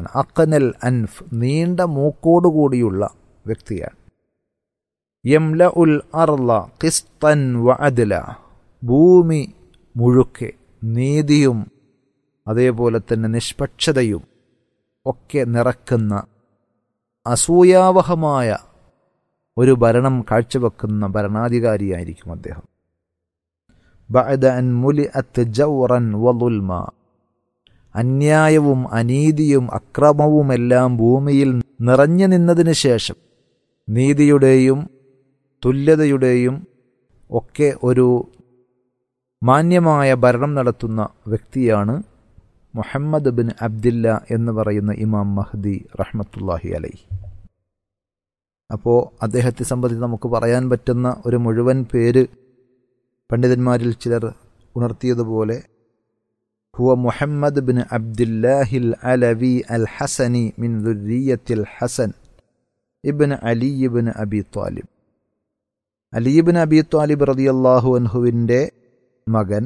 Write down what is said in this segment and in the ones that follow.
വ്യക്തിയാണ് അക്കനൽ അൻഫ് നീണ്ട മൂക്കോടുകൂടിയുള്ള വ്യക്തിയാണ് യംല ഉൽ അർല കിസ്തൻ വഅദ്ല ഭൂമി മുഴുക്കെ നീതിയും അതേപോലെ തന്നെ നിഷ്പക്ഷതയും ഒക്കെ നിറക്കുന്ന അസൂയാവഹമായ ഒരു ഭരണം കാഴ്ചവെക്കുന്ന ഭരണാധികാരിയായിരിക്കും അദ്ദേഹം ബഅദ അൻ മുലിഅത്ത് ജൗറൻ വളുൽമ അന്യായവും അനീതിയും അക്രമവുമെല്ലാം ഭൂമിയിൽ നിറഞ്ഞു നിന്നതിന് ശേഷം നീതിയുടെയും തുല്യതയുടെയും ഒക്കെ ഒരു മാന്യമായ ഭരണം നടത്തുന്ന വ്യക്തിയാണ് മുഹമ്മദ് ബിൻ അബ്ദില്ല എന്ന് പറയുന്ന ഇമാം മഹ്ദി റഹ്മത്തുല്ലാഹി അലൈ അപ്പോൾ അദ്ദേഹത്തെ സംബന്ധിച്ച് നമുക്ക് പറയാൻ പറ്റുന്ന ഒരു മുഴുവൻ പേര് പണ്ഡിതന്മാരിൽ ചിലർ ഉണർത്തിയതുപോലെ ഹുവ മുഹമ്മദ് ബിൻ അബ്ദുല്ലാഹിൽ അലവി അൽ ഹസനി മിൻ ദുരിയത്തിൽ ഹസൻ ഇബിൻ അലി ഇബിൻ അബി ത്വാലിബ് അലീബിൻ അബി ത്വാലിബ് റതിയല്ലാഹു അൻഹുവിൻ്റെ മകൻ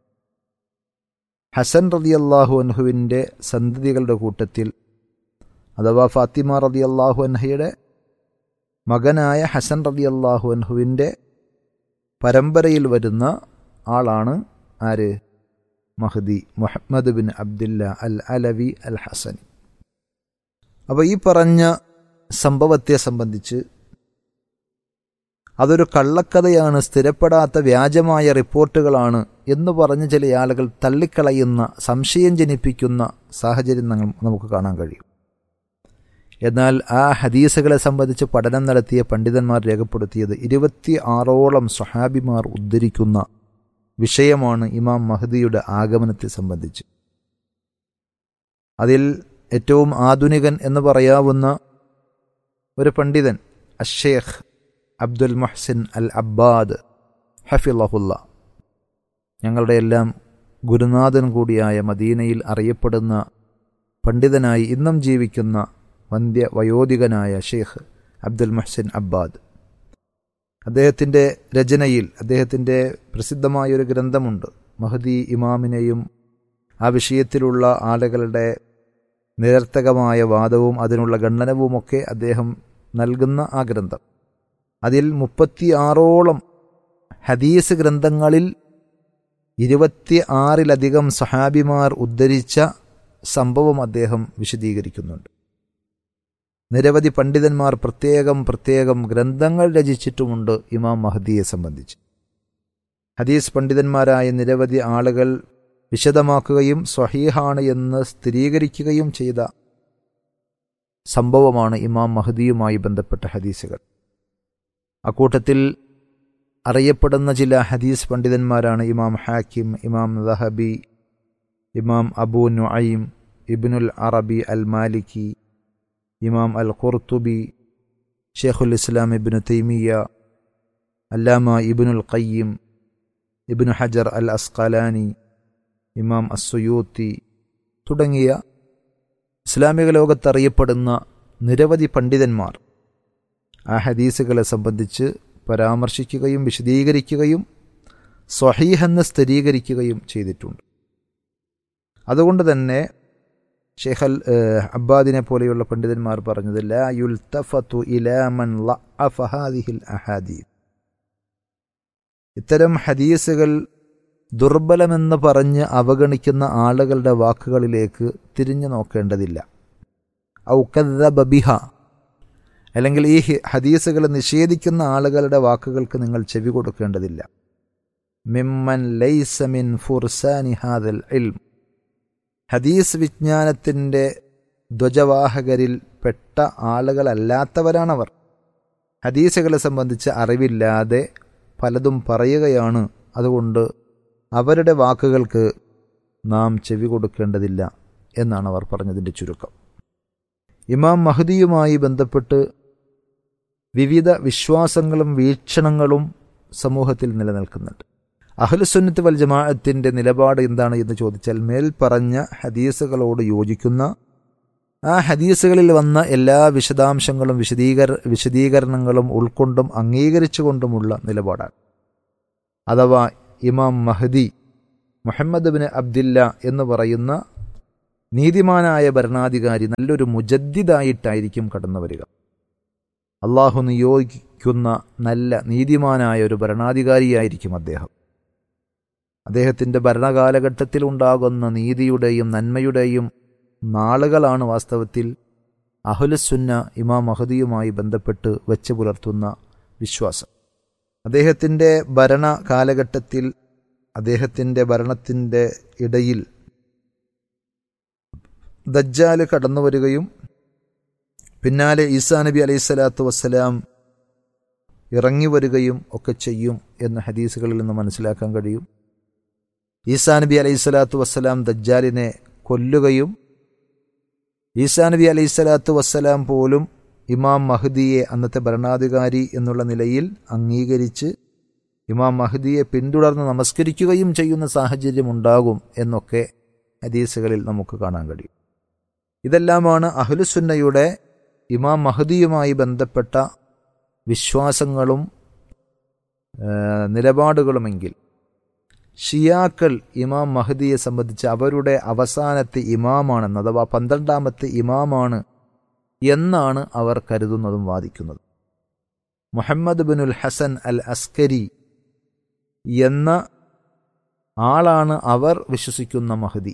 ഹസൻ റതിയല്ലാഹു അൻഹുവിൻ്റെ സന്തതികളുടെ കൂട്ടത്തിൽ അഥവാ ഫാത്തിമ റതിയല്ലാഹു അൻഹയുടെ മകനായ ഹസൻ റതിയല്ലാഹു അൻഹുവിൻ്റെ പരമ്പരയിൽ വരുന്ന ആളാണ് ആര് Mahdi Muhammad bin Abdillah al Alawi al Hasani അപ്പോൾ ഈ പറഞ്ഞ സംഭവത്തെ സംബന്ധിച്ച് അതൊരു കള്ളക്കഥയാണ് സ്ഥിരപ്പെടാത്ത വ്യാജമായ റിപ്പോർട്ടുകളാണ് എന്ന് പറഞ്ഞ് ചില ആളുകൾ തള്ളിക്കളയുന്ന സംശയം ജനിപ്പിക്കുന്ന സാഹചര്യം നമുക്ക് കാണാൻ കഴിയും എന്നാൽ ആ ഹദീസുകളെ സംബന്ധിച്ച് പഠനം നടത്തിയ പണ്ഡിതന്മാർ രേഖപ്പെടുത്തിയത് ഇരുപത്തി ആറോളം സ്വഹാബിമാർ ഉദ്ധരിക്കുന്ന വിഷയമാണ് ഇമാം മഹദിയുടെ ആഗമനത്തെ സംബന്ധിച്ച് അതിൽ ഏറ്റവും ആധുനികൻ എന്ന് പറയാവുന്ന ഒരു പണ്ഡിതൻ അഷേഖ് അബ്ദുൽ മഹ്സിൻ അൽ അബ്ബാദ് ഹഫിള്ളഹുല്ല ഞങ്ങളുടെ എല്ലാം ഗുരുനാഥൻ കൂടിയായ മദീനയിൽ അറിയപ്പെടുന്ന പണ്ഡിതനായി ഇന്നും ജീവിക്കുന്ന വന്ധ്യ വയോധികനായ ഷെയ്ഖ് അബ്ദുൽ മഹ്സിൻ അബ്ബാദ് അദ്ദേഹത്തിൻ്റെ രചനയിൽ അദ്ദേഹത്തിൻ്റെ പ്രസിദ്ധമായൊരു ഗ്രന്ഥമുണ്ട് മഹദി ഇമാമിനെയും ആ വിഷയത്തിലുള്ള ആളുകളുടെ നിരർത്ഥകമായ വാദവും അതിനുള്ള ഖണ്ഡനവുമൊക്കെ അദ്ദേഹം നൽകുന്ന ആ ഗ്രന്ഥം അതിൽ മുപ്പത്തിയാറോളം ഹദീസ് ഗ്രന്ഥങ്ങളിൽ ഇരുപത്തി ആറിലധികം സഹാബിമാർ ഉദ്ധരിച്ച സംഭവം അദ്ദേഹം വിശദീകരിക്കുന്നുണ്ട് നിരവധി പണ്ഡിതന്മാർ പ്രത്യേകം പ്രത്യേകം ഗ്രന്ഥങ്ങൾ രചിച്ചിട്ടുമുണ്ട് ഇമാം മഹദിയെ സംബന്ധിച്ച് ഹദീസ് പണ്ഡിതന്മാരായ നിരവധി ആളുകൾ വിശദമാക്കുകയും സ്വഹീഹാണ് എന്ന് സ്ഥിരീകരിക്കുകയും ചെയ്ത സംഭവമാണ് ഇമാം മഹദിയുമായി ബന്ധപ്പെട്ട ഹദീസുകൾ അക്കൂട്ടത്തിൽ അറിയപ്പെടുന്ന ചില ഹദീസ് പണ്ഡിതന്മാരാണ് ഇമാം ഹാക്കിം ഇമാം ദഹബി ഇമാം അബൂ നുഐം ഇബ്നുൽ അറബി അൽ മാലിക്കി ഇമാം അൽ ഖുർത്തുബി ഷെയ്ഖുൽ ഇസ്ലാം ഇബ്നു തൈമിയ അല്ലാമ ഇബ്നുൽ ഖയ്യിം ഇബ്നു ഹജർ അൽ അസ്കലാനി ഇമാം അസുയൂത്തി തുടങ്ങിയ ഇസ്ലാമിക ലോകത്തറിയപ്പെടുന്ന നിരവധി പണ്ഡിതന്മാർ ആ ഹദീസുകളെ സംബന്ധിച്ച് പരാമർശിക്കുകയും വിശദീകരിക്കുകയും സ്വഹീഹെന്ന് സ്ഥിരീകരിക്കുകയും ചെയ്തിട്ടുണ്ട് അതുകൊണ്ട് തന്നെ ഷെയ്ഖ് അൽ അബ്ബാദിനെ പോലെയുള്ള പണ്ഡിതന്മാർ പറഞ്ഞത് ലാ യുൽത്തഫത്തു ഇലാമൻ ഹാദിഹിൽ അഹാദീ ഇത്തരം ഹദീസുകൾ ദുർബലമെന്ന് പറഞ്ഞ് അവഗണിക്കുന്ന ആളുകളുടെ വാക്കുകളിലേക്ക് തിരിഞ്ഞു നോക്കേണ്ടതില്ല ഔക്കദ്ദ ബിഹ അല്ലെങ്കിൽ ഈ ഹദീസുകൾ നിഷേധിക്കുന്ന ആളുകളുടെ വാക്കുകൾക്ക് നിങ്ങൾ ചെവി കൊടുക്കേണ്ടതില്ല മിമ്മൻ ലൈസമിൻ ഫുർസാനി ഹാദൽ ഇൽം ഹദീസ് വിജ്ഞാനത്തിൻ്റെ ധ്വജവാഹകരിൽ പെട്ട ആളുകളല്ലാത്തവരാണവർ ഹദീസുകളെ സംബന്ധിച്ച് അറിവില്ലാതെ പലതും പറയുകയാണ് അതുകൊണ്ട് അവരുടെ വാക്കുകൾക്ക് നാം ചെവി കൊടുക്കേണ്ടതില്ല എന്നാണ് അവർ പറഞ്ഞതിൻ്റെ ചുരുക്കം ഇമാം മഹദിയുമായി ബന്ധപ്പെട്ട് വിവിധ വിശ്വാസങ്ങളും വീക്ഷണങ്ങളും സമൂഹത്തിൽ നിലനിൽക്കുന്നുണ്ട് അഹ്ലുസുന്നത്ത് വൽ ജമാഅത്തിൻ്റെ നിലപാട് എന്താണ് എന്ന് ചോദിച്ചാൽ മേൽ പറഞ്ഞ ഹദീസുകളോട് യോജിക്കുന്ന ആ ഹദീസുകളിൽ വന്ന എല്ലാ വിശദാംശങ്ങളും വിശദീകര വിശദീകരണങ്ങളും ഉൾക്കൊണ്ടും അംഗീകരിച്ചുകൊണ്ടുമുള്ള നിലപാടാണ് അഥവാ ഇമാം മഹദി മുഹമ്മദ് ബിൻ അബ്ദില്ല എന്ന് പറയുന്ന നീതിമാനായ ഭരണാധികാരി നല്ലൊരു മുജദ്ദിദായിട്ടായിരിക്കും കടന്നു വരിക അള്ളാഹു നിയോഗിക്കുന്ന നല്ല നീതിമാനായ ഒരു ഭരണാധികാരിയായിരിക്കും അദ്ദേഹം അദ്ദേഹത്തിൻ്റെ ഭരണകാലഘട്ടത്തിൽ ഉണ്ടാകുന്ന നീതിയുടെയും നന്മയുടെയും നാളുകളാണ് വാസ്തവത്തിൽ അഹുലസുന്ന ഇമാം മഹദിയുമായി ബന്ധപ്പെട്ട് വെച്ച് പുലർത്തുന്ന വിശ്വാസം അദ്ദേഹത്തിൻ്റെ ഭരണ കാലഘട്ടത്തിൽ അദ്ദേഹത്തിൻ്റെ ഭരണത്തിൻ്റെ ഇടയിൽ ദജ്ജാല് കടന്നു വരികയും പിന്നാലെ ഈസാ നബി അലൈഹി സ്വലാത്തു വസ്സലാം ഇറങ്ങി വരികയും ഒക്കെ ചെയ്യും എന്ന് ഹദീസുകളിൽ നിന്ന് മനസ്സിലാക്കാൻ കഴിയും ഈസാ നബി അലൈഹി സ്വലാത്തു വസ്സലാം ദജ്ജാലിനെ കൊല്ലുകയും ഈസാ നബി അലൈഹി സ്വലാത്തു വസ്സലാം പോലും ഇമാം മഹദിയെ അന്നത്തെ ഭരണാധികാരി എന്നുള്ള നിലയിൽ അംഗീകരിച്ച് ഇമാം മഹദിയെ പിന്തുടർന്ന് നമസ്കരിക്കുകയും ചെയ്യുന്ന സാഹചര്യം ഉണ്ടാകും എന്നൊക്കെ ഹദീസുകളിൽ നമുക്ക് കാണാൻ കഴിയും ഇതെല്ലാമാണ് അഹ്ലുസുന്നയുടെ ഇമാം മഹദിയുമായി ബന്ധപ്പെട്ട വിശ്വാസങ്ങളും നിലപാടുകളുമെങ്കിൽ ഷിയാക്കൾ ഇമാം മഹദിയെ സംബന്ധിച്ച് അവരുടെ അവസാനത്തെ ഇമാമാണെന്ന് അഥവാ പന്ത്രണ്ടാമത്തെ ഇമാമാണ് എന്നാണ് അവർ കരുതുന്നതും വാദിക്കുന്നത് മുഹമ്മദ് ബിനുൽ ഹസൻ അൽ അസ്കരി എന്ന ആളാണ് അവർ വിശ്വസിക്കുന്ന മഹദി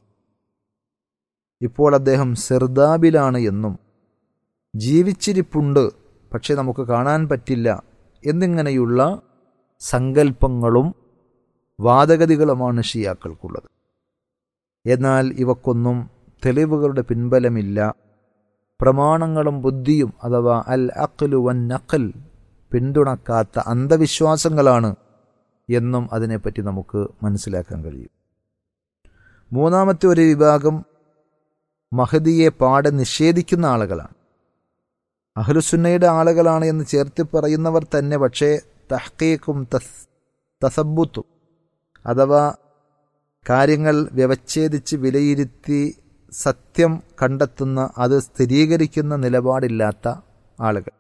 ഇപ്പോൾ അദ്ദേഹം സെർദാബിലാണ് എന്നും ജീവിച്ചിരിപ്പുണ്ട് പക്ഷെ നമുക്ക് കാണാൻ പറ്റില്ല എന്നിങ്ങനെയുള്ള സങ്കല്പങ്ങളും വാദഗതികളുമാണ് ഷിയാക്കൾക്കുള്ളത് എന്നാൽ ഇവക്കൊന്നും തെളിവുകളുടെ പിൻബലമില്ല പ്രമാണങ്ങളും ബുദ്ധിയും അഥവാ അൽ അഖ്ലു വൻ നഖൽ പിന്തുണക്കാത്ത അന്ധവിശ്വാസങ്ങളാണ് എന്നും അതിനെപ്പറ്റി നമുക്ക് മനസ്സിലാക്കാൻ കഴിയും മൂന്നാമത്തെ ഒരു വിഭാഗം മഹദിയെ പാടെ നിഷേധിക്കുന്ന ആളുകളാണ് അഹ്ലുസുന്നയുടെ ആളുകളാണ് എന്ന് ചേർത്ത് പറയുന്നവർ തന്നെ പക്ഷേ തഹ്ക്കീക്കും തസബുത്തും അഥവാ കാര്യങ്ങൾ വ്യവച്ഛേദിച്ച് വിലയിരുത്തി സത്യം കണ്ടെത്തുന്ന അത് സ്ഥിരീകരിക്കുന്ന നിലപാടില്ലാത്ത ആളുകൾ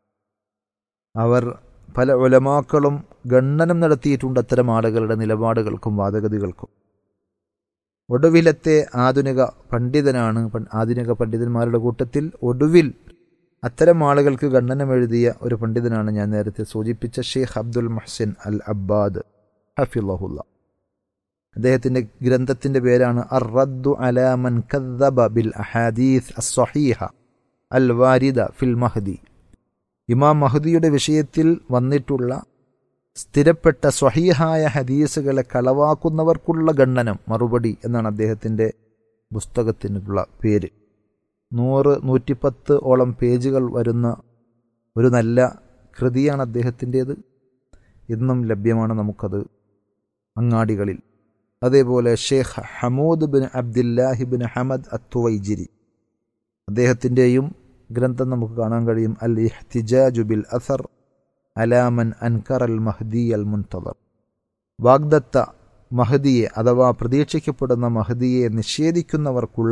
അവർ പല ഉലമാക്കളും ഗണ്ണനം നടത്തിയിട്ടുണ്ട് അത്തരം ആളുകളുടെ നിലപാടുകൾക്കും വാദഗതികൾക്കും ഒടുവിലത്തെ ആധുനിക പണ്ഡിതനാണ് ആധുനിക പണ്ഡിതന്മാരുടെ കൂട്ടത്തിൽ ഒടുവിൽ അത്തരം ആളുകൾക്ക് ഗണ്ണനം എഴുതിയ ഒരു പണ്ഡിതനാണ് ഞാൻ നേരത്തെ സൂചിപ്പിച്ച ഷെയ്ഖ് അബ്ദുൽ മഹ്സിൻ അൽ അബ്ബാദ് ഹഫിള്ളഹുല്ല അദ്ദേഹത്തിന്റെ ഗ്രന്ഥത്തിന്റെ പേരാണ് അർ റദ്ദു അലാമൻ കദ്ദബ ബിൽ അഹാദീസ് അസ്വഹീഹ അൽ വാരിദ ഫിൽ മഹദി ഇമാം മഹദിയുടെ വിഷയത്തിൽ വന്നിട്ടുള്ള സ്ഥിരപ്പെട്ട സ്വഹീഹായ ഹദീസുകളെ കളവാക്കുന്നവർക്കുള്ള ഖണ്ഡനം മറുപടി എന്നാണ് അദ്ദേഹത്തിൻ്റെ പുസ്തകത്തിനുള്ള പേര് നൂറ് നൂറ്റിപ്പത്ത് ഓളം പേജുകൾ വരുന്ന ഒരു നല്ല കൃതിയാണ് അദ്ദേഹത്തിൻ്റേത് ഇന്നും ലഭ്യമാണ് നമുക്കത് അങ്ങാടികളിൽ അതേപോലെ ഷേഖ് ഹമൂദ് ബിൻ അബ്ദുല്ലാഹിബിൻ ഹമദ് അത്തുവൈജിരി അദ്ദേഹത്തിൻ്റെയും ഗ്രന്ഥം നമുക്ക് കാണാൻ കഴിയും അൽ ഇഹ്തിജാജു ബിൽ അസർ അലാമൻ അൻകർ അൽ മഹദി അൽ മുൻതദർ വാഗ്ദത്ത മഹദിയെ അഥവാ പ്രതീക്ഷിക്കപ്പെടുന്ന മഹദിയെ നിഷേധിക്കുന്നവർക്കുള്ള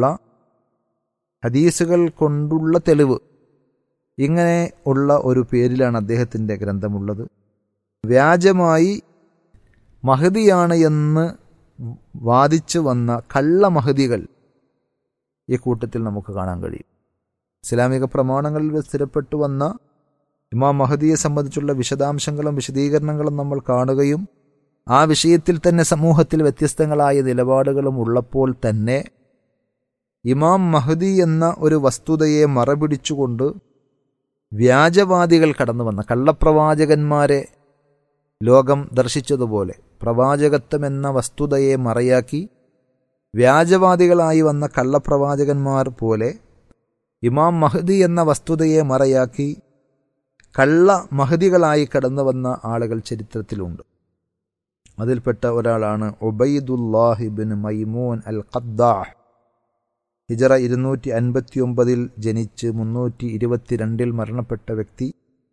ഹദീസുകൾ കൊണ്ടുള്ള തെളിവ് ഇങ്ങനെ ഉള്ള ഒരു പേരിലാണ് അദ്ദേഹത്തിൻ്റെ ഗ്രന്ഥമുള്ളത് വ്യാജമായി മഹദിയാണ് എന്ന് വാദിച്ചു വന്ന കള്ള മഹദികൾ ഈ കൂട്ടത്തിൽ നമുക്ക് കാണാൻ കഴിയും ഇസ്ലാമിക പ്രമാണങ്ങളിൽ സ്ഥിരപ്പെട്ടു വന്ന ഇമാം മഹദിയെ സംബന്ധിച്ചുള്ള വിശദാംശങ്ങളും വിശദീകരണങ്ങളും നമ്മൾ കാണുകയും ആ വിഷയത്തിൽ തന്നെ സമൂഹത്തിൽ വ്യത്യസ്തങ്ങളായ നിലപാടുകളും ഉള്ളപ്പോൾ തന്നെ ഇമാം മഹദി എന്ന ഒരു വസ്തുതയെ മറപിടിച്ചുകൊണ്ട് വ്യാജവാദികൾ കടന്നു വന്ന കള്ളപ്രവാചകന്മാരെ ലോകം ദർശിച്ചതുപോലെ പ്രവാചകത്വം എന്ന വസ്തുതയെ മറയാക്കി വ്യാജവാദികളായി വന്ന കള്ളപ്രവാചകന്മാർ പോലെ ഇമാം മഹദി എന്ന വസ്തുതയെ മറയാക്കി കള്ള മഹദികളായി കടന്നു വന്ന ആളുകൾ ചരിത്രത്തിലുണ്ട് അതിൽപ്പെട്ട ഒരാളാണ് ഒബൈദുല്ലാഹിബിൻ മൈമൂൻ അൽ ഖദ്ദാഹ് ഹിജറ ഇരുന്നൂറ്റി അൻപത്തി ഒമ്പതിൽ ജനിച്ച് മുന്നൂറ്റി ഇരുപത്തിരണ്ടിൽ മരണപ്പെട്ട വ്യക്തി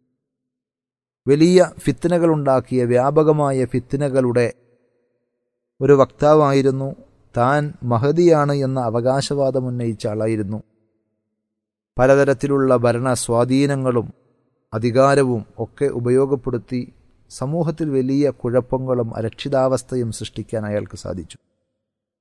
വലിയ ഫിത്തനകളുണ്ടാക്കിയ വ്യാപകമായ ഫിത്തനകളുടെ ഒരു വക്താവായിരുന്നു താൻ മഹദിയാണ് എന്ന അവകാശവാദം ഉന്നയിച്ച ആളായിരുന്നു പലതരത്തിലുള്ള ഭരണ സ്വാധീനങ്ങളും അധികാരവും ഒക്കെ ഉപയോഗപ്പെടുത്തി സമൂഹത്തിൽ വലിയ കുഴപ്പങ്ങളും അരക്ഷിതാവസ്ഥയും സൃഷ്ടിക്കാൻ അയാൾക്ക് സാധിച്ചു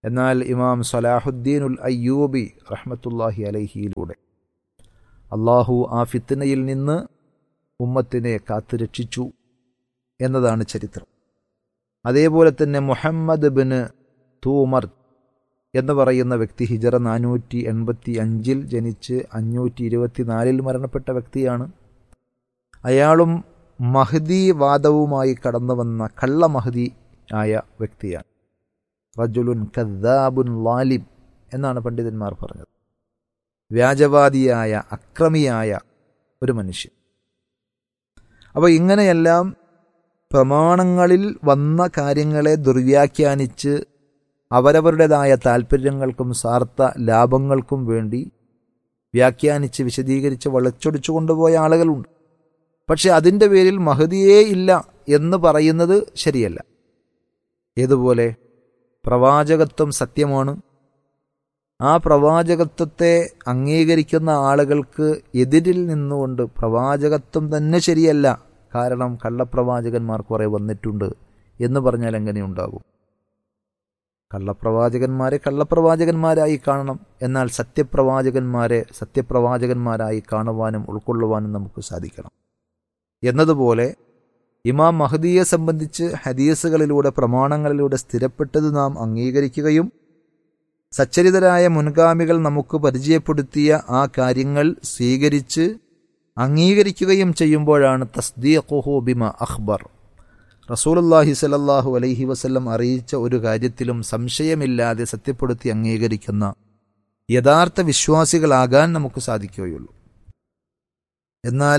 എന്നാൽ ഇമാം സലാഹുദ്ദീൻ ഉൽ അയ്യൂബി റഹ്മത്തുല്ലാഹി അലഹിയിലൂടെ അള്ളാഹു ആ ഫിത്തനയിൽ നിന്ന് ഉമ്മത്തിനെ കാത്തുരക്ഷിച്ചു എന്നതാണ് ചരിത്രം അതേപോലെ തന്നെ മുഹമ്മദ് ബിന് തൂമർ എന്ന് പറയുന്ന വ്യക്തി ഹിജറ നാനൂറ്റി എൺപത്തി അഞ്ചിൽ ജനിച്ച് അഞ്ഞൂറ്റി ഇരുപത്തിനാലിൽ മരണപ്പെട്ട വ്യക്തിയാണ് അയാളും മഹദി വാദവുമായി കടന്നു വന്ന കള്ള മഹദി ആയ വ്യക്തിയാണ് റജുലുൻ കദ്ദാബുൻ ലാലിം എന്നാണ് പണ്ഡിതന്മാർ പറഞ്ഞത് വ്യാജവാദിയായ അക്രമിയായ ഒരു മനുഷ്യൻ അപ്പോൾ ഇങ്ങനെയെല്ലാം പ്രമാണങ്ങളിൽ വന്ന കാര്യങ്ങളെ ദുർവ്യാഖ്യാനിച്ച് അവരവരുടേതായ താല്പര്യങ്ങൾക്കും സ്വാർത്ഥ ലാഭങ്ങൾക്കും വേണ്ടി വ്യാഖ്യാനിച്ച് വിശദീകരിച്ച് വളച്ചൊടിച്ചു കൊണ്ടുപോയ ആളുകളുണ്ട് പക്ഷെ അതിൻ്റെ പേരിൽ മഹതിയേ ഇല്ല എന്ന് പറയുന്നത് ശരിയല്ല ഏതുപോലെ പ്രവാചകത്വം സത്യമാണ് ആ പ്രവാചകത്വത്തെ അംഗീകരിക്കുന്ന ആളുകൾക്ക് എതിരിൽ നിന്നുകൊണ്ട് പ്രവാചകത്വം തന്നെ ശരിയല്ല കാരണം കള്ളപ്രവാചകന്മാർ കുറെ വന്നിട്ടുണ്ട് എന്ന് പറഞ്ഞാൽ എങ്ങനെയുണ്ടാകും കള്ളപ്രവാചകന്മാരെ കള്ളപ്രവാചകന്മാരായി കാണണം എന്നാൽ സത്യപ്രവാചകന്മാരെ സത്യപ്രവാചകന്മാരായി കാണുവാനും ഉൾക്കൊള്ളുവാനും നമുക്ക് സാധിക്കണം എന്നതുപോലെ ഇമാം മഹദിയെ സംബന്ധിച്ച് ഹദീസുകളിലൂടെ പ്രമാണങ്ങളിലൂടെ സ്ഥിരപ്പെട്ടത് നാം അംഗീകരിക്കുകയും സച്ചരിതരായ മുൻഗാമികൾ നമുക്ക് പരിചയപ്പെടുത്തിയ ആ കാര്യങ്ങൾ സ്വീകരിച്ച് അംഗീകരിക്കുകയും ചെയ്യുമ്പോഴാണ് തസ്ദീഖുഹു ബിമ അഖ്ബർ റസൂലുല്ലാഹി സലല്ലാഹു അലൈഹി വസല്ലം അറിയിച്ച ഒരു കാര്യത്തിലും സംശയമില്ലാതെ സത്യപ്പെടുത്തി അംഗീകരിക്കുന്ന യഥാർത്ഥ വിശ്വാസികളാകാൻ നമുക്ക് സാധിക്കുകയുള്ളൂ എന്നാൽ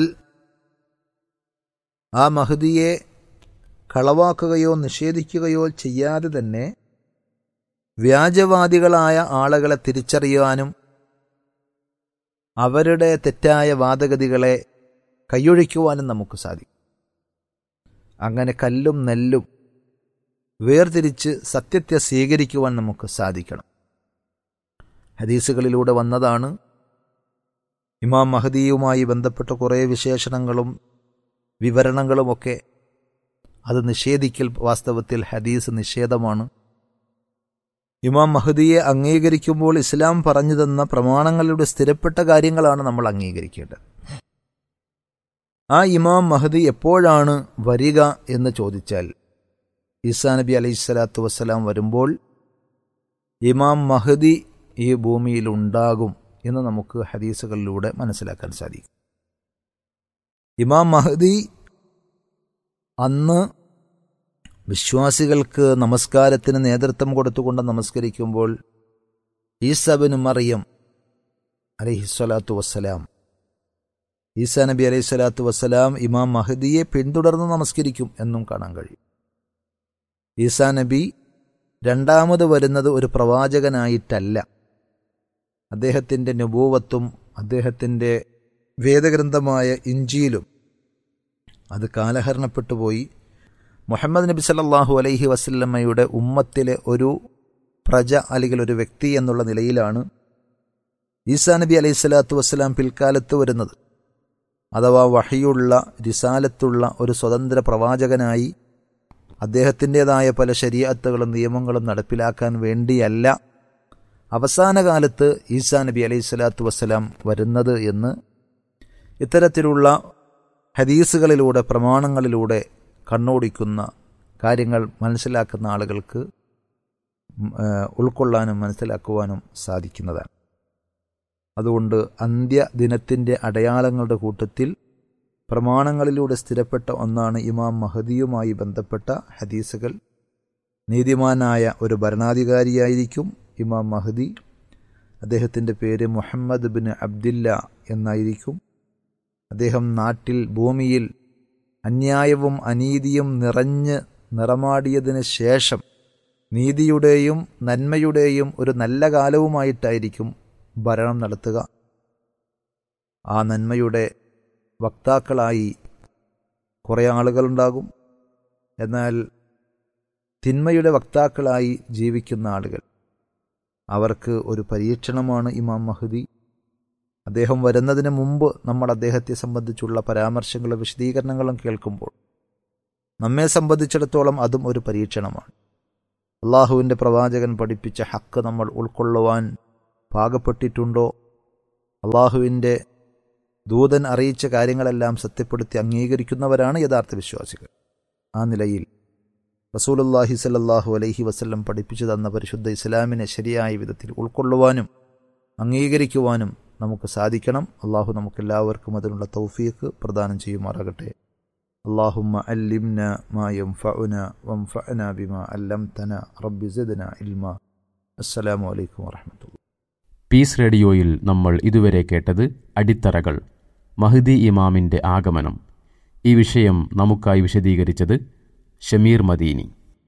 ആ മഹദിയെ കളവാക്കുകയോ നിഷേധിക്കുകയോ ചെയ്യാതെ തന്നെ വ്യാജവാദികളായ ആളുകളെ തിരിച്ചറിയാനും അവരുടെ തെറ്റായ വാദഗതികളെ കൈയൊഴിക്കുവാനും നമുക്ക് സാധിക്കും അങ്ങനെ കല്ലും നെല്ലും വേർതിരിച്ച് സത്യത്തെ സ്വീകരിക്കുവാൻ നമുക്ക് സാധിക്കണം ഹദീസുകളിലൂടെ വന്നതാണ് ഇമാം മഹദിയുമായി ബന്ധപ്പെട്ട കുറേ വിശേഷണങ്ങളും വിവരണങ്ങളുമൊക്കെ അത് നിഷേധിക്കൽ വാസ്തവത്തിൽ ഹദീസ് നിഷേധമാണ് ഇമാം മഹദിയെ അംഗീകരിക്കുമ്പോൾ ഇസ്ലാം പറഞ്ഞു തന്ന പ്രമാണങ്ങളുടെ സ്ഥിരപ്പെട്ട കാര്യങ്ങളാണ് നമ്മൾ അംഗീകരിക്കേണ്ടത് ആ ഇമാം മഹദി എപ്പോഴാണ് വരിക എന്ന് ചോദിച്ചാൽ ഈസാ നബി അലൈഹി സ്വലാത്തു വസ്സലാം വരുമ്പോൾ ഇമാം മഹദി ഈ ഭൂമിയിൽ ഉണ്ടാകും എന്ന് നമുക്ക് ഹദീസുകളിലൂടെ മനസ്സിലാക്കാൻ സാധിക്കും ഇമാം മഹദി അന്ന് വിശ്വാസികൾക്ക് നമസ്കാരത്തിന് നേതൃത്വം കൊടുത്തുകൊണ്ട് നമസ്കരിക്കുമ്പോൾ ഈസബിന് മറിയം അലഹിസ്വലാത്തു വസ്സലാം ഈസാ നബി അലൈഹി സ്വലാത്തു വസ്സലാം ഇമാം മഹദിയെ പിന്തുടർന്ന് നമസ്കരിക്കും എന്നും കാണാൻ കഴിയും ഈസാ നബി രണ്ടാമത് വരുന്നത് ഒരു പ്രവാചകനായിട്ടല്ല അദ്ദേഹത്തിൻ്റെ നുബൂവത്തും അദ്ദേഹത്തിൻ്റെ വേദഗ്രന്ഥമായ ഇഞ്ചിയിലും അത് കാലഹരണപ്പെട്ടുപോയി മുഹമ്മദ് നബി സല്ലാഹു അലൈഹി വസല്ലമ്മയുടെ ഉമ്മത്തിലെ ഒരു പ്രജ അല്ലെങ്കിൽ ഒരു വ്യക്തി എന്നുള്ള നിലയിലാണ് ഈസാ നബി അലൈഹി സ്വലാത്തു വസ്സലാം പിൽക്കാലത്ത് വരുന്നത് അഥവാ വഹിയുള്ള റിസാലത്തുള്ള ഒരു സ്വതന്ത്ര പ്രവാചകനായി അദ്ദേഹത്തിൻ്റെതായ പല ശരീഅത്തുകളും നിയമങ്ങളും നടപ്പിലാക്കാൻ വേണ്ടിയല്ല അവസാന കാലത്ത് ഈസാ നബി അലൈഹി സ്വലാത്തു വസ്സലാം വരുന്നത് എന്ന് ഇത്തരത്തിലുള്ള ഹദീസുകളിലൂടെ പ്രമാണങ്ങളിലൂടെ കണ്ണോടിക്കുന്ന കാര്യങ്ങൾ മനസ്സിലാക്കുന്ന ആളുകൾക്ക് ഉൾക്കൊള്ളാനും മനസ്സിലാക്കുവാനും സാധിക്കുന്നതാണ് അതുകൊണ്ട് അന്ത്യദിനത്തിൻ്റെ അടയാളങ്ങളുടെ കൂട്ടത്തിൽ പ്രമാണങ്ങളിലൂടെ സ്ഥിരപ്പെട്ട ഒന്നാണ് ഇമാം മഹദിയുമായി ബന്ധപ്പെട്ട ഹദീസുകൾ നീതിമാനായ ഒരു ഭരണാധികാരിയായിരിക്കും ഇമാം മഹദി അദ്ദേഹത്തിൻ്റെ പേര് മുഹമ്മദ് ബിൻ അബ്ദില്ല എന്നായിരിക്കും അദ്ദേഹം നാട്ടിൽ ഭൂമിയിൽ അന്യായവും അനീതിയും നിറഞ്ഞ് നിറമാടിയതിന് ശേഷം നീതിയുടെയും നന്മയുടെയും ഒരു നല്ല കാലവുമായിട്ടായിരിക്കും ഭരണം നടത്തുക ആ നന്മയുടെ വക്താക്കളായി കുറേ ആളുകളുണ്ടാകും എന്നാൽ തിന്മയുടെ വക്താക്കളായി ജീവിക്കുന്ന ആളുകൾ അവർക്ക് ഒരു പരീക്ഷണമാണ് ഇമാം മഹദി അദ്ദേഹം വരുന്നതിന് മുമ്പ് നമ്മൾ അദ്ദേഹത്തെ സംബന്ധിച്ചുള്ള പരാമർശങ്ങളും വിശദീകരണങ്ങളും കേൾക്കുമ്പോൾ നമ്മെ സംബന്ധിച്ചിടത്തോളം അതും ഒരു പരീക്ഷണമാണ് അള്ളാഹുവിൻ്റെ പ്രവാചകൻ പഠിപ്പിച്ച ഹക്ക് നമ്മൾ ഉൾക്കൊള്ളുവാൻ പാകപ്പെട്ടിട്ടുണ്ടോ അള്ളാഹുവിൻ്റെ ദൂതൻ അറിയിച്ച കാര്യങ്ങളെല്ലാം സത്യപ്പെടുത്തി അംഗീകരിക്കുന്നവരാണ് യഥാർത്ഥ വിശ്വാസികൾ ആ നിലയിൽ റസൂലുല്ലാഹി സല്ലാഹു അലൈഹി വസല്ലം പഠിപ്പിച്ചു തന്ന പരിശുദ്ധ ഇസ്ലാമിനെ ശരിയായ വിധത്തിൽ ഉൾക്കൊള്ളുവാനും അംഗീകരിക്കുവാനും നമുക്ക് സാധിക്കണം അള്ളാഹു നമുക്കെല്ലാവർക്കും അതിനുള്ള തൗഫീഖ് പ്രദാനം ചെയ്യുമാറാകട്ടെ اللهم علمنا ما ينفعنا وانفعنا بما علمتنا رب زدنا علما السلام عليكم ورحمة الله പീസ് റേഡിയോയിൽ നമ്മൾ ഇതുവരെ കേട്ടത് അടിത്തറകൾ മഹദി ഇമാമിന്റെ ആഗമനം ഈ വിഷയം നമുക്കായി വിശദീകരിച്ചത് ഷമീർ മദീനി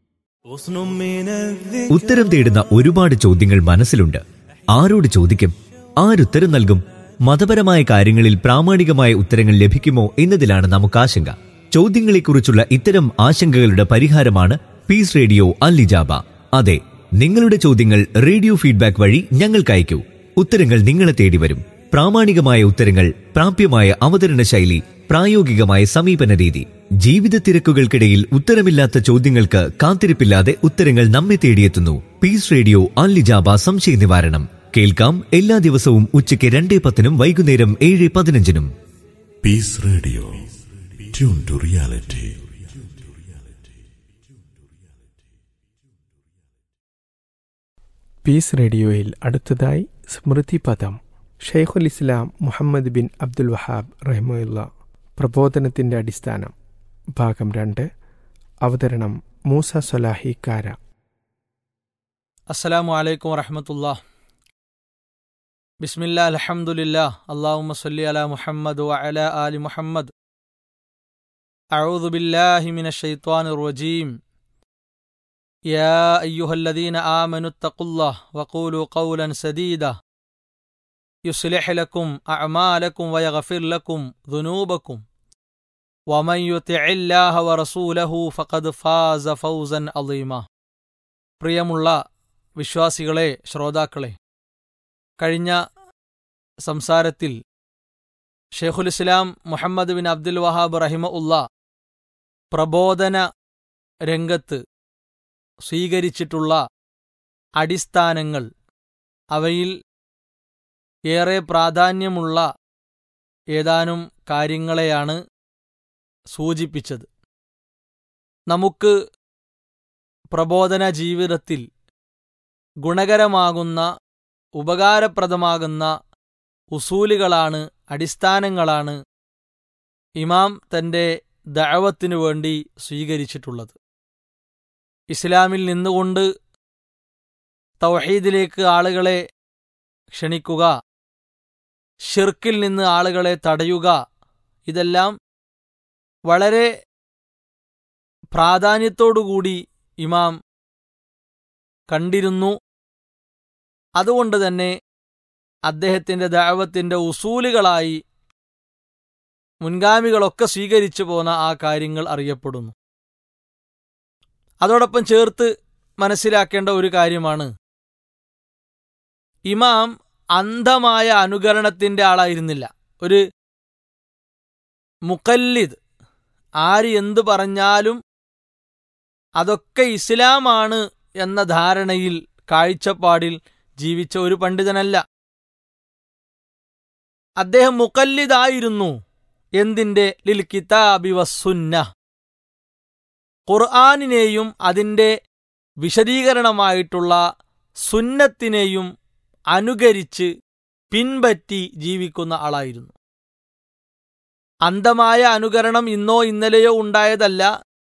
ഉത്തരം തേടുന്ന ഒരുപാട് ചോദ്യങ്ങൾ മനസ്സിലുണ്ട് ആരോട് ചോദിക്കും ആരുത്തരം നൽകും മതപരമായ കാര്യങ്ങളിൽ പ്രാമാണികമായ ഉത്തരങ്ങൾ ലഭിക്കുമോ എന്നതിലാണ് നമുക്ക് ആശങ്ക ചോദ്യങ്ങളെക്കുറിച്ചുള്ള ഇത്തരം ആശങ്കകളുടെ പരിഹാരമാണ് പീസ് റേഡിയോ അല്ലിജാബ അതെ നിങ്ങളുടെ ചോദ്യങ്ങൾ റേഡിയോ ഫീഡ്ബാക്ക് വഴി ഞങ്ങൾക്ക് അയക്കൂ ഉത്തരങ്ങൾ നിങ്ങളെ തേടി വരും പ്രാമാണികമായ ഉത്തരങ്ങൾ പ്രാപ്യമായ അവതരണ ശൈലി പ്രായോഗികമായ സമീപന രീതി ജീവിത തിരക്കുകൾക്കിടയിൽ ഉത്തരമില്ലാത്ത ചോദ്യങ്ങൾക്ക് കാത്തിരിപ്പില്ലാതെ ഉത്തരങ്ങൾ നമ്മെ തേടിയെത്തുന്നു പീസ് റേഡിയോ അല്ലിജാബ സംശയ നിവാരണം കേൾക്കാം എല്ലാ ദിവസവും ഉച്ചയ്ക്ക് രണ്ടേ പത്തിനും വൈകുന്നേരം ഏഴ് പതിനഞ്ചിനും Peace Radio. Tune to reality. Peace റേഡിയോയിൽ അടുത്തതായി സ്മൃതിപദം ഷെയ്ഖുൽ ഇസ്ലാം മുഹമ്മദ് ബിൻ അബ്ദുൽ വഹാബ് റഹ്മുല്ല പ്രബോധനത്തിന്റെ അടിസ്ഥാനം ഭാഗം രണ്ട് അവതരണം മൂസ സൊലാഹി കാര അസ്സലാമു അലൈക്കും വറഹമത്തുള്ള ബിസ്മില്ലാ അൽഹംദുലില്ലാ അള്ളാഹുമ്മ സല്ലി അലാ മുഹമ്മദ് വഅല ആലി മുഹമ്മദ് أعوذ بالله من الشيطان الرجيم يا أيها الذين آمنوا اتقوا الله وقولوا قولا سديدا يصلح لكم أعمالكم ويغفر لكم ذنوبكم ومن يطع الله ورسوله فقد فاز فوزا عظيما പ്രിയമുള്ള വിശ്വാസികളെ ശ്രോതാക്കളെ കഴിഞ്ഞ സംസാരത്തിൽ ഷെയ്ഖുൽ ഇസ്ലാം മുഹമ്മദ് ബിൻ അബ്ദുൽ വഹാബ് റഹിമ ഉള്ള പ്രബോധന രംഗത്ത് സ്വീകരിച്ചിട്ടുള്ള അടിസ്ഥാനങ്ങൾ അവയിൽ ഏറെ പ്രാധാന്യമുള്ള ഏതാനും കാര്യങ്ങളെയാണ് സൂചിപ്പിച്ചത് നമുക്ക് പ്രബോധന ജീവിതത്തിൽ ഗുണകരമാകുന്ന ഉപകാരപ്രദമാകുന്ന ഉസൂലുകളാണ് അടിസ്ഥാനങ്ങളാണ് ഇമാം തന്റെ ദഅവത്തിനു വേണ്ടി സ്വീകരിച്ചിട്ടുള്ളത് ഇസ്ലാമിൽ നിന്നുകൊണ്ട് തൗഹീദിലേക്ക് ആളുകളെ ക്ഷണിക്കുക ഷിർക്കിൽ നിന്ന് ആളുകളെ തടയുക ഇതെല്ലാം വളരെ പ്രാധാന്യത്തോടുകൂടി ഇമാം കണ്ടിരുന്നു അതുകൊണ്ട് തന്നെ അദ്ദേഹത്തിന്റെ ദാവത്തിന്റെ ഉസൂലുകളായി മുൻഗാമികളൊക്കെ സ്വീകരിച്ചു പോന്ന ആ കാര്യങ്ങൾ അറിയപ്പെടുന്നു അതോടൊപ്പം ചേർത്ത് മനസ്സിലാക്കേണ്ട ഒരു കാര്യമാണ് ഇമാം അന്ധമായ അനുകരണത്തിന്റെ ആളായിരുന്നില്ല ഒരു മുക്കല്ലിദ് ആര് എന്തു പറഞ്ഞാലും അതൊക്കെ ഇസ്ലാമാണ് എന്ന ധാരണയിൽ കാഴ്ചപ്പാടിൽ ജീവിച്ച ഒരു പണ്ഡിതനല്ല അദ്ദേഹം മുക്കല്ലിദായിരുന്നു എന്തിന്റെ ലിൽ കിതാബി വസുന്ന ഖുർആാനിനെയും അതിന്റെ വിശദീകരണമായിട്ടുള്ള സുന്നത്തിനെയും അനുകരിച്ച് പിൻപറ്റി ജീവിക്കുന്ന ആളായിരുന്നു അന്ധമായ അനുകരണം ഇന്നോ ഇന്നലെയോ ഉണ്ടായതല്ല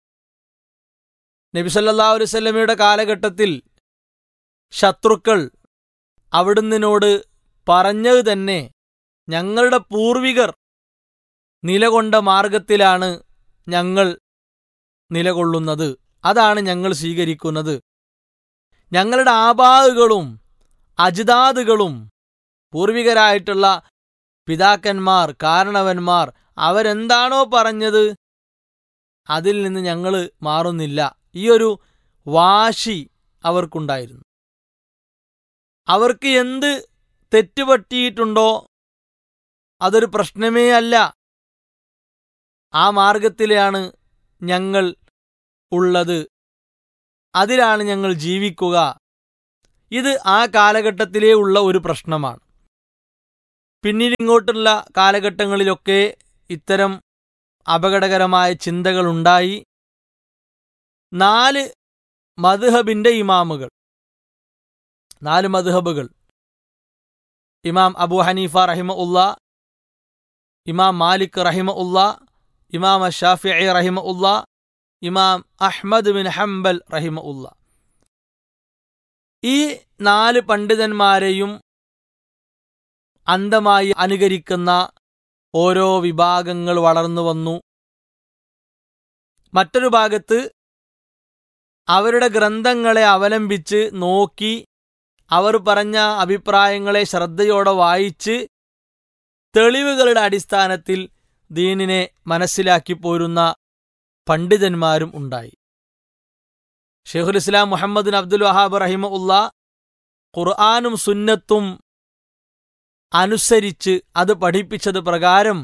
നബിസല്ലാ അലുസല്ലമയുടെ കാലഘട്ടത്തിൽ ശത്രുക്കൾ അവിടുന്നിനോട് പറഞ്ഞത് തന്നെ ഞങ്ങളുടെ പൂർവികർ നിലകൊണ്ട മാർഗത്തിലാണ് ഞങ്ങൾ നിലകൊള്ളുന്നത് അതാണ് ഞങ്ങൾ സ്വീകരിക്കുന്നത് ഞങ്ങളുടെ ആബാഹുകളും അജിതാദുകളും പൂർവികരായിട്ടുള്ള പിതാക്കന്മാർ കാരണവന്മാർ അവരെന്താണോ പറഞ്ഞത് അതിൽ നിന്ന് ഞങ്ങൾ മാറുന്നില്ല ഈയൊരു വാശി അവർക്കുണ്ടായിരുന്നു അവർക്ക് എന്ത് തെറ്റുപറ്റിയിട്ടുണ്ടോ അതൊരു പ്രശ്നമേ അല്ല ആ മാർഗത്തിലാണ് ഞങ്ങൾ ഉള്ളത് അതിലാണ് ഞങ്ങൾ ജീവിക്കുക ഇത് ആ കാലഘട്ടത്തിലേ ഉള്ള ഒരു പ്രശ്നമാണ് പിന്നീട് ഇങ്ങോട്ടുള്ള കാലഘട്ടങ്ങളിലൊക്കെ ഇത്തരം അപകടകരമായ ചിന്തകളുണ്ടായി നാല് മദ്ഹബിന്റെ ഇമാമുകൾ നാല് മദ്ഹബുകൾ ഇമാം അബു ഹനീഫ റഹിമ ഉള്ള ഇമാം മാലിക് റഹിമ ഉള്ള ഇമാം ഷാഫി റഹിമ ഉള്ള ഇമാം അഹ്മദ് ബിൻ ഹംബൽ റഹിമ ഉള്ള ഈ നാല് പണ്ഡിതന്മാരെയും അന്ധമായി അനുകരിക്കുന്ന ഓരോ വിഭാഗങ്ങൾ വളർന്നു വന്നു മറ്റൊരു ഭാഗത്ത് അവരുടെ ഗ്രന്ഥങ്ങളെ അവലംബിച്ച് നോക്കി അവർ പറഞ്ഞ അഭിപ്രായങ്ങളെ ശ്രദ്ധയോടെ വായിച്ച് തെളിവുകളുടെ അടിസ്ഥാനത്തിൽ ദീനിനെ മനസ്സിലാക്കി പോരുന്ന പണ്ഡിതന്മാരും ഉണ്ടായി ഷെയ്ഖുൽ ഇസ്ലാം മുഹമ്മദ് അബ്ദുൽ വഹാബ് റഹിമ ഉള്ള ഖുർആാനും സുന്നത്തും അനുസരിച്ച് അത് പഠിപ്പിച്ചത് പ്രകാരം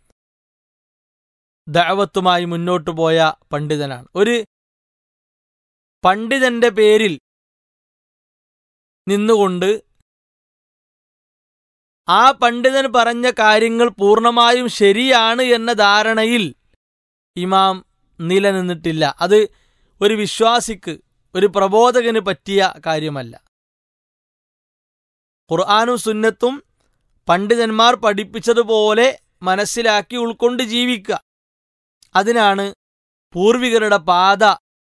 ദഅവത്തുമായി മുന്നോട്ടു പോയ പണ്ഡിതനാണ് ഒരു പണ്ഡിതന്റെ പേരിൽ നിന്നുകൊണ്ട് ആ പണ്ഡിതൻ പറഞ്ഞ കാര്യങ്ങൾ പൂർണ്ണമായും ശരിയാണ് എന്ന ധാരണയിൽ ഇമാം നിലനിന്നിട്ടില്ല അത് ഒരു വിശ്വാസിക്ക് ഒരു പ്രബോധകന് പറ്റിയ കാര്യമല്ല ഖുർആാനും സുന്നത്തും പണ്ഡിതന്മാർ പഠിപ്പിച്ചതുപോലെ മനസ്സിലാക്കി ഉൾക്കൊണ്ട് ജീവിക്കുക അതിനാണ് പൂർവികരുടെ പാത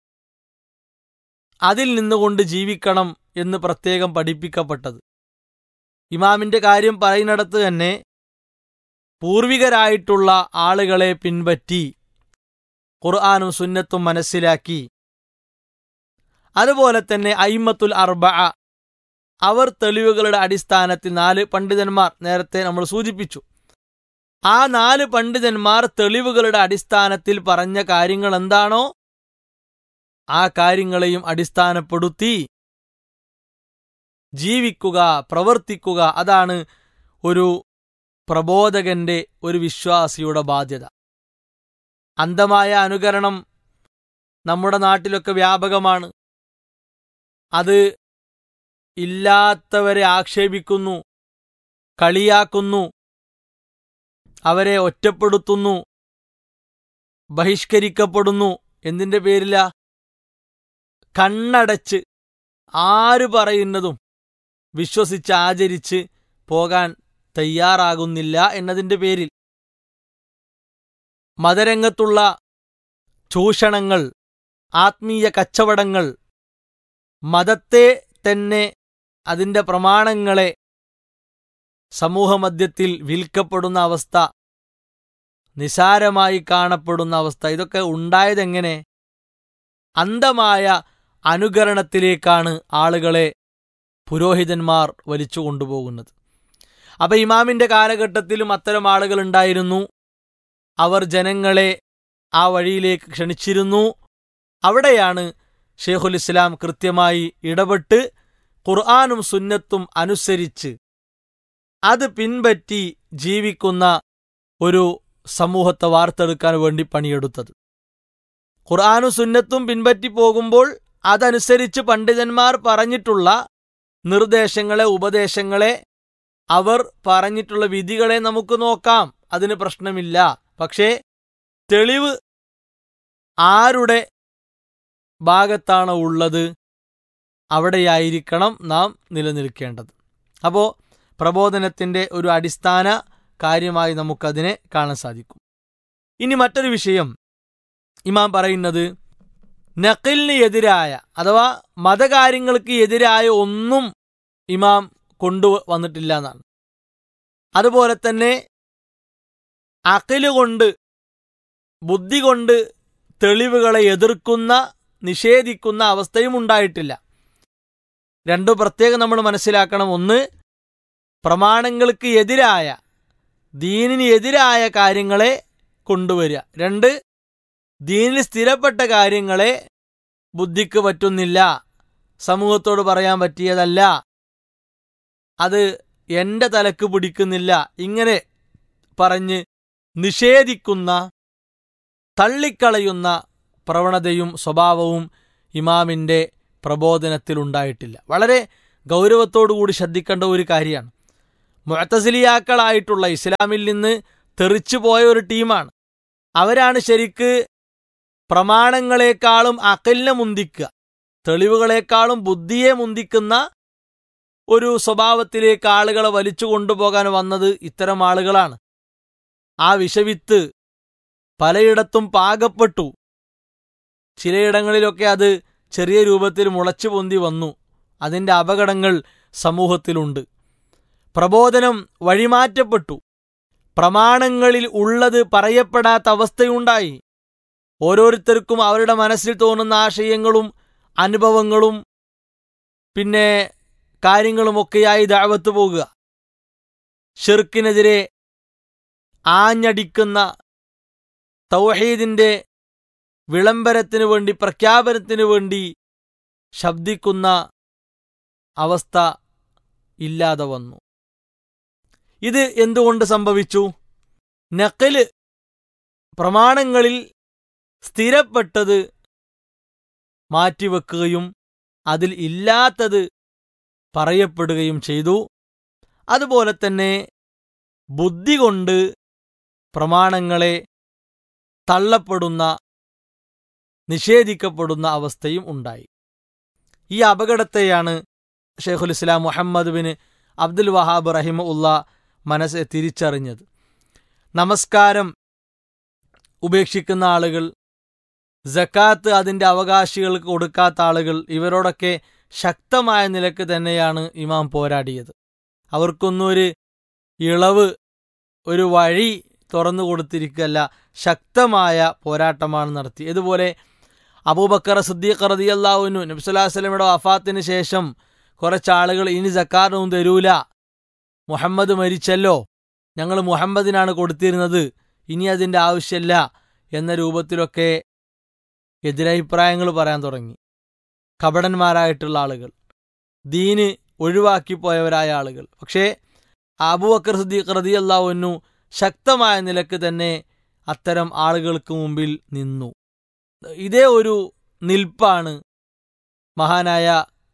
അതിൽ നിന്നുകൊണ്ട് ജീവിക്കണം എന്ന് പ്രത്യേകം പഠിപ്പിക്കപ്പെട്ടത് ഇമാമിന്റെ കാര്യം പറയുന്നിടത്ത് തന്നെ പൂർവികരായിട്ടുള്ള ആളുകളെ പിൻപറ്റി ഖുർആാനും സുന്നത്തും മനസ്സിലാക്കി അതുപോലെ തന്നെ അയിമത്തുൽ അർബ അവർ തെളിവുകളുടെ അടിസ്ഥാനത്തിൽ നാല് പണ്ഡിതന്മാർ നേരത്തെ നമ്മൾ സൂചിപ്പിച്ചു ആ നാല് പണ്ഡിതന്മാർ തെളിവുകളുടെ അടിസ്ഥാനത്തിൽ പറഞ്ഞ കാര്യങ്ങൾ എന്താണോ ആ കാര്യങ്ങളെയും അടിസ്ഥാനപ്പെടുത്തി ജീവിക്കുക പ്രവർത്തിക്കുക അതാണ് ഒരു പ്രബോധകന്റെ ഒരു വിശ്വാസിയുടെ ബാധ്യത അന്ധമായ അനുകരണം നമ്മുടെ നാട്ടിലൊക്കെ വ്യാപകമാണ് അത് ഇല്ലാത്തവരെ ആക്ഷേപിക്കുന്നു കളിയാക്കുന്നു അവരെ ഒറ്റപ്പെടുത്തുന്നു ബഹിഷ്കരിക്കപ്പെടുന്നു എന്തിന്റെ പേരില കണ്ണടച്ച് ആര് പറയുന്നതും വിശ്വസിച്ച് ആചരിച്ച് പോകാൻ തയ്യാറാകുന്നില്ല എന്നതിന്റെ പേരിൽ മതരംഗത്തുള്ള ചൂഷണങ്ങൾ ആത്മീയ കച്ചവടങ്ങൾ മതത്തെ തന്നെ അതിന്റെ പ്രമാണങ്ങളെ സമൂഹമധ്യത്തിൽ വിൽക്കപ്പെടുന്ന അവസ്ഥ നിസാരമായി കാണപ്പെടുന്ന അവസ്ഥ ഇതൊക്കെ ഉണ്ടായതെങ്ങനെ അന്ധമായ അനുകരണത്തിലേക്കാണ് ആളുകളെ പുരോഹിതന്മാർ വലിച്ചു കൊണ്ടുപോകുന്നത് അപ്പൊ ഇമാമിന്റെ കാലഘട്ടത്തിലും അത്തരം ആളുകൾ ഉണ്ടായിരുന്നു അവർ ജനങ്ങളെ ആ വഴിയിലേക്ക് ക്ഷണിച്ചിരുന്നു അവിടെയാണ് ഷെയ്ഖുൽ ഇസ്ലാം കൃത്യമായി ഇടപെട്ട് ഖുർആാനും സുന്നത്തും അനുസരിച്ച് അത് പിൻപറ്റി ജീവിക്കുന്ന ഒരു സമൂഹത്തെ വാർത്തെടുക്കാൻ വേണ്ടി പണിയെടുത്തത് ഖുർആാനും സുന്നത്തും പിൻപറ്റി പോകുമ്പോൾ അതനുസരിച്ച് പണ്ഡിതന്മാർ പറഞ്ഞിട്ടുള്ള നിർദ്ദേശങ്ങളെ ഉപദേശങ്ങളെ അവർ പറഞ്ഞിട്ടുള്ള വിധികളെ നമുക്ക് നോക്കാം അതിന് പ്രശ്നമില്ല പക്ഷേ തെളിവ് ആരുടെ ഭാഗത്താണോ ഉള്ളത് അവിടെയായിരിക്കണം നാം നിലനിൽക്കേണ്ടത് അപ്പോൾ പ്രബോധനത്തിന്റെ ഒരു അടിസ്ഥാന കാര്യമായി നമുക്കതിനെ കാണാൻ സാധിക്കും ഇനി മറ്റൊരു വിഷയം ഇമാം പറയുന്നത് നഖലിന് എതിരായ അഥവാ മതകാര്യങ്ങൾക്ക് എതിരായ ഒന്നും ഇമാം കൊണ്ടുവന്നിട്ടില്ല എന്നാണ് അതുപോലെ തന്നെ അഖില് കൊണ്ട് ബുദ്ധി കൊണ്ട് തെളിവുകളെ എതിർക്കുന്ന നിഷേധിക്കുന്ന അവസ്ഥയും ഉണ്ടായിട്ടില്ല രണ്ടു പ്രത്യേകം നമ്മൾ മനസ്സിലാക്കണം ഒന്ന് പ്രമാണങ്ങൾക്ക് എതിരായ ദീനിന് എതിരായ കാര്യങ്ങളെ കൊണ്ടുവരിക രണ്ട് ദീനിൽ സ്ഥിരപ്പെട്ട കാര്യങ്ങളെ ബുദ്ധിക്ക് പറ്റുന്നില്ല സമൂഹത്തോട് പറയാൻ പറ്റിയതല്ല അത് എന്റെ തലക്ക് പിടിക്കുന്നില്ല ഇങ്ങനെ പറഞ്ഞ് നിഷേധിക്കുന്ന തള്ളിക്കളയുന്ന പ്രവണതയും സ്വഭാവവും ഇമാമിന്റെ പ്രബോധനത്തിൽ ഉണ്ടായിട്ടില്ല വളരെ ഗൗരവത്തോടുകൂടി ശ്രദ്ധിക്കേണ്ട ഒരു കാര്യമാണ് മുഴത്തസിലിയാക്കളായിട്ടുള്ള ഇസ്ലാമിൽ നിന്ന് തെറിച്ചു പോയ ഒരു ടീമാണ് അവരാണ് ശരിക്ക് പ്രമാണങ്ങളെക്കാളും അകലിനെ മുന്തിക്കുക തെളിവുകളെക്കാളും ബുദ്ധിയെ മുന്തിക്കുന്ന ഒരു സ്വഭാവത്തിലേക്ക് ആളുകളെ വലിച്ചു കൊണ്ടുപോകാൻ വന്നത് ഇത്തരം ആളുകളാണ് ആ വിഷവിത്ത് പലയിടത്തും പാകപ്പെട്ടു ചിലയിടങ്ങളിലൊക്കെ അത് ചെറിയ രൂപത്തിൽ മുളച്ചു പൊന്തി വന്നു അതിൻ്റെ അപകടങ്ങൾ സമൂഹത്തിലുണ്ട് പ്രബോധനം വഴിമാറ്റപ്പെട്ടു പ്രമാണങ്ങളിൽ ഉള്ളത് പറയപ്പെടാത്ത അവസ്ഥയുണ്ടായി ഓരോരുത്തർക്കും അവരുടെ മനസ്സിൽ തോന്നുന്ന ആശയങ്ങളും അനുഭവങ്ങളും പിന്നെ കാര്യങ്ങളുമൊക്കെയായി ദാവത്ത് പോകുക ഷിർക്കിനെതിരെ ആഞ്ഞടിക്കുന്ന തൗഹീദിന്റെ വിളംബരത്തിനു വേണ്ടി പ്രഖ്യാപനത്തിനു വേണ്ടി ശബ്ദിക്കുന്ന അവസ്ഥ ഇല്ലാതെ വന്നു ഇത് എന്തുകൊണ്ട് സംഭവിച്ചു നക്കല് പ്രമാണങ്ങളിൽ സ്ഥിരപ്പെട്ടത് മാറ്റിവെക്കുകയും അതിൽ ഇല്ലാത്തത് പറയപ്പെടുകയും ചെയ്തു അതുപോലെ തന്നെ ബുദ്ധി കൊണ്ട് പ്രമാണങ്ങളെ തള്ളപ്പെടുന്ന നിഷേധിക്കപ്പെടുന്ന അവസ്ഥയും ഉണ്ടായി ഈ അപകടത്തെയാണ് ഷെയ്ഖുൽ ഇസ്ലാം മുഹമ്മദ് ബിൻ അബ്ദുൽ വഹാബ് റഹിമ ഉള്ള മനസ്സ് തിരിച്ചറിഞ്ഞത് നമസ്കാരം ഉപേക്ഷിക്കുന്ന ആളുകൾ ജക്കാത്ത് അതിൻ്റെ അവകാശികൾക്ക് കൊടുക്കാത്ത ആളുകൾ ഇവരോടൊക്കെ ശക്തമായ നിലക്ക് തന്നെയാണ് ഇമാം പോരാടിയത് അവർക്കൊന്നും ഒരു ഇളവ് ഒരു വഴി തുറന്നു കൊടുത്തിരിക്കല്ല ശക്തമായ പോരാട്ടമാണ് നടത്തി ഇതുപോലെ അബൂബക്കർ സിദ്ദീഖ് റതി അള്ളാഹുനു നബ്സുല്ലാസ്ലമിയുടെ വഫാത്തിന് ശേഷം കുറച്ചാളുകൾ ഇനി ജക്കാറൊന്നും തരൂല മുഹമ്മദ് മരിച്ചല്ലോ ഞങ്ങൾ മുഹമ്മദിനാണ് കൊടുത്തിരുന്നത് ഇനി അതിൻ്റെ ആവശ്യമില്ല എന്ന രൂപത്തിലൊക്കെ എതിരഭിപ്രായങ്ങൾ പറയാൻ തുടങ്ങി കപടന്മാരായിട്ടുള്ള ആളുകൾ ദീന് ഒഴിവാക്കിപ്പോയവരായ ആളുകൾ പക്ഷേ അബൂബക്കർ സിദ്ദീഖ് റതി അള്ളാഹുനു ശക്തമായ നിലക്ക് തന്നെ അത്തരം ആളുകൾക്ക് മുമ്പിൽ നിന്നു ഇതേ ഒരു നിൽപ്പാണ് മഹാനായ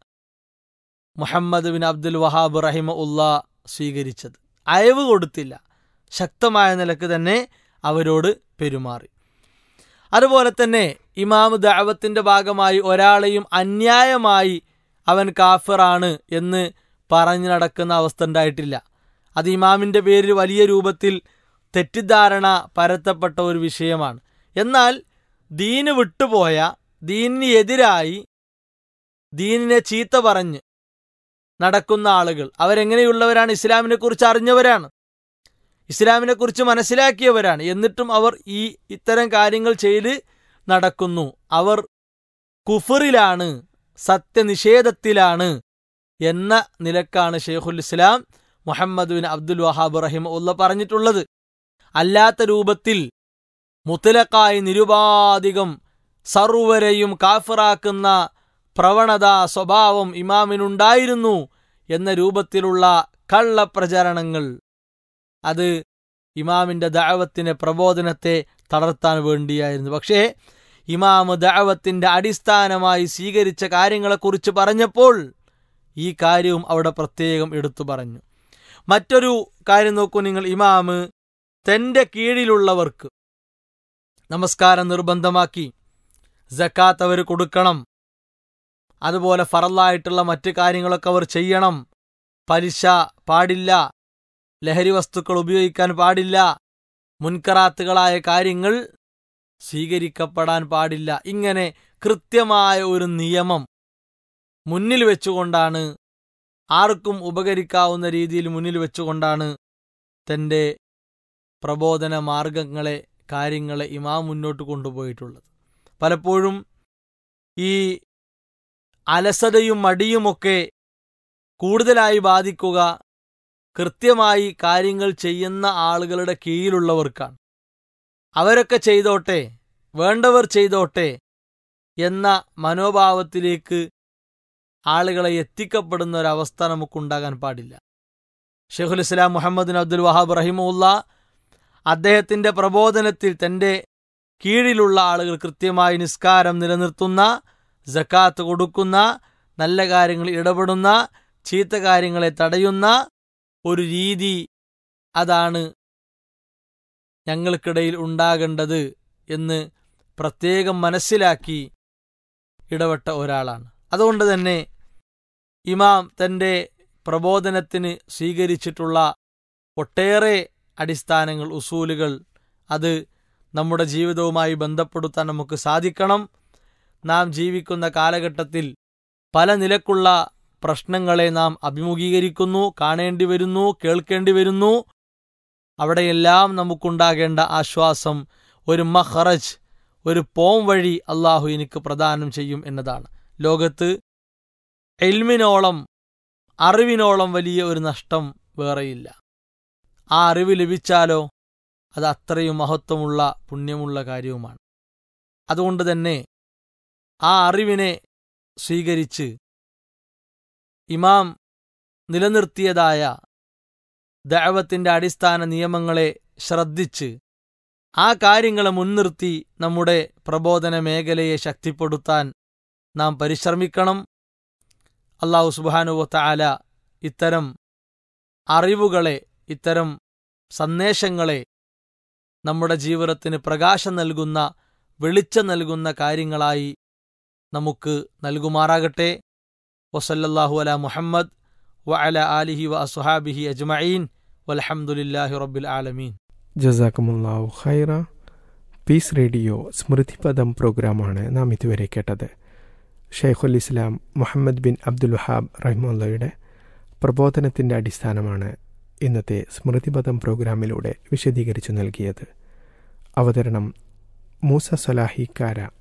മുഹമ്മദ് ബിൻ അബ്ദുൽ വഹാബ് റഹിമ ഉള്ള സ്വീകരിച്ചത് അയവ് കൊടുത്തില്ല ശക്തമായ നിലക്ക് തന്നെ അവരോട് പെരുമാറി അതുപോലെ തന്നെ ഇമാം ദഅവത്തിന്റെ ഭാഗമായി ഒരാളെയും അന്യായമായി അവൻ കാഫിറാണ് എന്ന് പറഞ്ഞു നടക്കുന്ന അവസ്ഥ ഉണ്ടായിട്ടില്ല അത് ഇമാമിന്റെ പേരിൽ വലിയ രൂപത്തിൽ തെറ്റിദ്ധാരണ പരത്തപ്പെട്ട ഒരു വിഷയമാണ് എന്നാൽ ദീന് വിട്ടുപോയ ദീനിന് എതിരായി ദീനിനെ ചീത്ത പറഞ്ഞ് നടക്കുന്ന ആളുകൾ അവരെങ്ങനെയുള്ളവരാണ് ഇസ്ലാമിനെ കുറിച്ച് അറിഞ്ഞവരാണ് ഇസ്ലാമിനെ കുറിച്ച് മനസ്സിലാക്കിയവരാണ് എന്നിട്ടും അവർ ഈ ഇത്തരം കാര്യങ്ങൾ ചെയ്ത് നടക്കുന്നു അവർ കുഫറിലാണ് സത്യനിഷേധത്തിലാണ് എന്ന നിലക്കാണ് ഷെയ്ഖുൽ ഇസ്ലാം മുഹമ്മദ് ബിൻ അബ്ദുൽ വഹാബ് റഹിം ഉള്ള പറഞ്ഞിട്ടുള്ളത് അല്ലാത്ത രൂപത്തിൽ മുത്തലക്കായി നിരുപാധികം സർവരെയും കാഫിറാക്കുന്ന പ്രവണത സ്വഭാവം ഇമാമിനുണ്ടായിരുന്നു എന്ന രൂപത്തിലുള്ള കള്ളപ്രചരണങ്ങൾ അത് ഇമാമിന്റെ ദഅവത്തിനെ പ്രബോധനത്തെ തളർത്താൻ വേണ്ടിയായിരുന്നു പക്ഷേ ഇമാമ് ദഅവത്തിന്റെ അടിസ്ഥാനമായി സ്വീകരിച്ച കാര്യങ്ങളെക്കുറിച്ച് പറഞ്ഞപ്പോൾ ഈ കാര്യവും അവിടെ പ്രത്യേകം എടുത്തു പറഞ്ഞു മറ്റൊരു കാര്യം നോക്കൂ നിങ്ങൾ ഇമാമ് തന്റെ കീഴിലുള്ളവർക്ക് നമസ്കാരം നിർബന്ധമാക്കി ജക്കാത്ത് അവർ കൊടുക്കണം അതുപോലെ ഫറലായിട്ടുള്ള മറ്റു കാര്യങ്ങളൊക്കെ അവർ ചെയ്യണം പലിശ പാടില്ല ലഹരി വസ്തുക്കൾ ഉപയോഗിക്കാൻ പാടില്ല മുൻകറാത്തുകളായ കാര്യങ്ങൾ സ്വീകരിക്കപ്പെടാൻ പാടില്ല ഇങ്ങനെ കൃത്യമായ ഒരു നിയമം മുന്നിൽ വെച്ചുകൊണ്ടാണ് ആർക്കും ഉപകരിക്കാവുന്ന രീതിയിൽ മുന്നിൽ വെച്ചുകൊണ്ടാണ് തന്റെ പ്രബോധന മാർഗങ്ങളെ കാര്യങ്ങളെ ഇമാം മുന്നോട്ട് കൊണ്ടുപോയിട്ടുള്ളത് പലപ്പോഴും ഈ അലസതയും മടിയുമൊക്കെ കൂടുതലായി ബാധിക്കുക കൃത്യമായി കാര്യങ്ങൾ ചെയ്യുന്ന ആളുകളുടെ കീഴിലുള്ളവർക്കാണ് അവരൊക്കെ ചെയ്തോട്ടെ വേണ്ടവർ ചെയ്തോട്ടെ എന്ന മനോഭാവത്തിലേക്ക് ആളുകളെ എത്തിക്കപ്പെടുന്ന ഒരവസ്ഥ നമുക്കുണ്ടാകാൻ പാടില്ല ഷെയ്ഖുൽ ഇസ്ലാം മുഹമ്മദ് അബ്ദുൽ വഹാബ് റഹിമുല്ല അദ്ദേഹത്തിന്റെ പ്രബോധനത്തിൽ തന്റെ കീഴിലുള്ള ആളുകൾ കൃത്യമായി നിസ്കാരം നിലനിർത്തുന്ന ജക്കാത്ത് കൊടുക്കുന്ന നല്ല കാര്യങ്ങളിൽ ഇടപെടുന്ന ചീത്ത കാര്യങ്ങളെ തടയുന്ന ഒരു രീതി അതാണ് ഞങ്ങൾക്കിടയിൽ ഉണ്ടാകേണ്ടത് എന്ന് പ്രത്യേകം മനസ്സിലാക്കി ഇടപെട്ട ഒരാളാണ് അതുകൊണ്ട് തന്നെ ഇമാം തൻ്റെ പ്രബോധനത്തിന് സ്വീകരിച്ചിട്ടുള്ള ഒട്ടേറെ അടിസ്ഥാനങ്ങൾ ഉസൂലുകൾ അത് നമ്മുടെ ജീവിതവുമായി ബന്ധപ്പെടുത്താൻ നമുക്ക് സാധിക്കണം നാം ജീവിക്കുന്ന കാലഘട്ടത്തിൽ പല നിലക്കുള്ള പ്രശ്നങ്ങളെ നാം അഭിമുഖീകരിക്കുന്നു കാണേണ്ടി വരുന്നു കേൾക്കേണ്ടി വരുന്നു അവിടെയെല്ലാം നമുക്കുണ്ടാകേണ്ട ആശ്വാസം ഒരു മഹറജ് ഒരു പോം വഴി അള്ളാഹു എനിക്ക് പ്രദാനം ചെയ്യും എന്നതാണ് ലോകത്ത് എൽമിനോളം അറിവിനോളം വലിയ ഒരു നഷ്ടം വേറെയില്ല ആ അറിവ് ലഭിച്ചാലോ അത് അത്രയും മഹത്വമുള്ള പുണ്യമുള്ള കാര്യവുമാണ് അതുകൊണ്ട് തന്നെ ആ അറിവിനെ സ്വീകരിച്ച് ഇമാം നിലനിർത്തിയതായ ദഅവത്തിന്റെ അടിസ്ഥാന നിയമങ്ങളെ ശ്രദ്ധിച്ച് ആ കാര്യങ്ങളെ മുൻനിർത്തി നമ്മുടെ പ്രബോധന മേഖലയെ ശക്തിപ്പെടുത്താൻ നാം പരിശ്രമിക്കണം അള്ളാഹു സുബാനുവത്ത ആല ഇത്തരം അറിവുകളെ ഇത്തരം സന്ദേശങ്ങളെ നമ്മുടെ ജീവിതത്തിന് പ്രകാശം നൽകുന്ന വെളിച്ചം നൽകുന്ന കാര്യങ്ങളായി നമുക്ക് നൽകുമാറാകട്ടെ വസല്ലല്ലാഹു അല മുഹമ്മദ് വ അല ആലിഹി വ അസുഹാബിഹി അജ്മഈൻ വൽഹംദുലില്ലാഹി റബ്ബിൽ ആലമീൻ ജസാക്കുമുല്ലാഹു ഖൈറ പീസ് റേഡിയോ സ്മൃതിപദം പ്രോഗ്രാമാണ് നാം ഇതുവരെ കേട്ടത് ഷെയ്ഖുൽ ഇസ്ലാം മുഹമ്മദ് ബിൻ അബ്ദുൽ വഹാബ് റഹ്മുള്ളയുടെ പ്രബോധനത്തിൻ്റെ അടിസ്ഥാനമാണ് ഇന്നത്തെ സ്മൃതിപദം പ്രോഗ്രാമിലൂടെ വിശദീകരിച്ചു നൽകിയത് അവതരണം മൂസ സലാഹിക്കാര